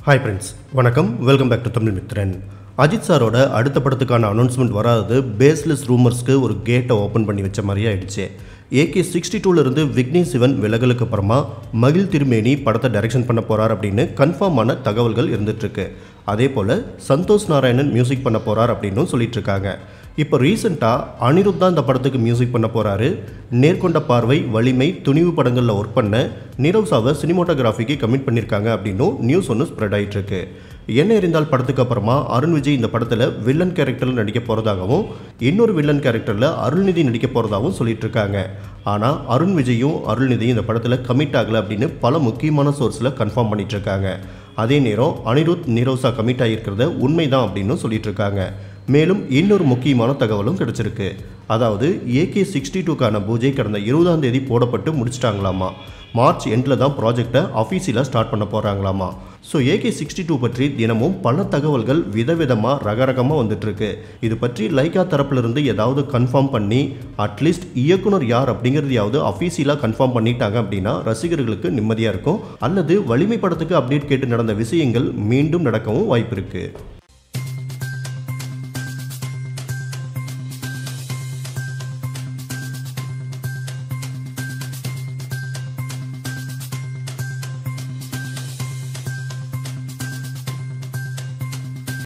hi friends வணக்கம் welcome back to Tamil Mithran Ajith சாரோட அடுத்த படத்துக்கான அனௌன்ஸ்மெண்ட் வராது பேஸ்லெஸ் ரூமர்ஸ்க்கு ஒரு கேட்டை ஓப்பன் பண்ணி வச்ச மாதிரியே ஆயிடுச்சு ஏகே சிக்ஸ்டி டூலேருந்து விக்னேஷ் சிவன் விலகலுக்கு அப்புறமா மகிழ் திருமேனி படத்தை டைரக்ஷன் பண்ண போகிறார் அப்படின்னு கன்ஃபார்மான தகவல்கள் இருந்துகிட்ருக்கு அதே போல் சந்தோஷ் நாராயணன் மியூசிக் பண்ண போகிறார் அப்படின்னும் சொல்லிட்டு இருக்காங்க இப்போ ரீசெண்டாக அனிருத் தான் இந்த படத்துக்கு மியூசிக் பண்ண போகிறாரு நேர்கொண்ட பார்வை வலிமை துணிவு படங்களில் ஒர்க் பண்ண நீரவ்சாவை சினிமோட்டோகிராஃபிக்கு கமிட் பண்ணியிருக்காங்க அப்படின்னும் நியூஸ் ஒன்று ஸ்ப்ரெட் ஆயிட்டு இருக்கு என்ன எறிந்தால் படத்துக்கு அப்புறமா அருண் விஜய் இந்த படத்தில் வில்லன் கேரக்டரில் நடிக்க போகிறதாகவும் இன்னொரு வில்லன் கேரக்டரில் அருள்நிதி நடிக்க போகிறதாகவும் சொல்லிட்டு இருக்காங்க ஆனால் அருண் விஜயும் அருள்நிதியும் இந்த படத்தில் கமிட் ஆகலை அப்படின்னு பல முக்கியமான சோர்ஸில் கன்ஃபார்ம் பண்ணிட்டு இருக்காங்க அதே நேரம் அனிருத் நீரோசா கமிட் ஆகியிருக்கிறத உண்மைதான் அப்படின்னு சொல்லிட்டு இருக்காங்க மேலும் இன்னொரு முக்கியமான தகவலும் கிடைச்சிருக்கு அதாவது ஏகே சிக்ஸ்டி டூக்கான பூஜை கடந்த இருபதாம் தேதி போடப்பட்டு முடிச்சிட்டாங்களாமா மார்ச் எண்டில் தான் ப்ராஜெக்டை அஃபீஷியலாக ஸ்டார்ட் பண்ண போகிறாங்களாமா ஸோ ஏகே சிக்ஸ்டி டூ பற்றி தினமும் பல தகவல்கள் விதவிதமாக ரகரகமாக வந்துட்டுருக்கு இது பற்றி லைக்கா தரப்புலேருந்து ஏதாவது கன்ஃபார்ம் பண்ணி அட்லீஸ்ட் இயக்குனர் யார் அப்படிங்கிறதையாவது அஃபீஷியலாக கன்ஃபார்ம் பண்ணிட்டாங்க அப்படின்னா ரசிகர்களுக்கு நிம்மதியாக இருக்கும் அல்லது வலிமை படத்துக்கு அப்டேட் கேட்டு நடந்த விஷயங்கள் மீண்டும் நடக்கவும் வாய்ப்பு இருக்குது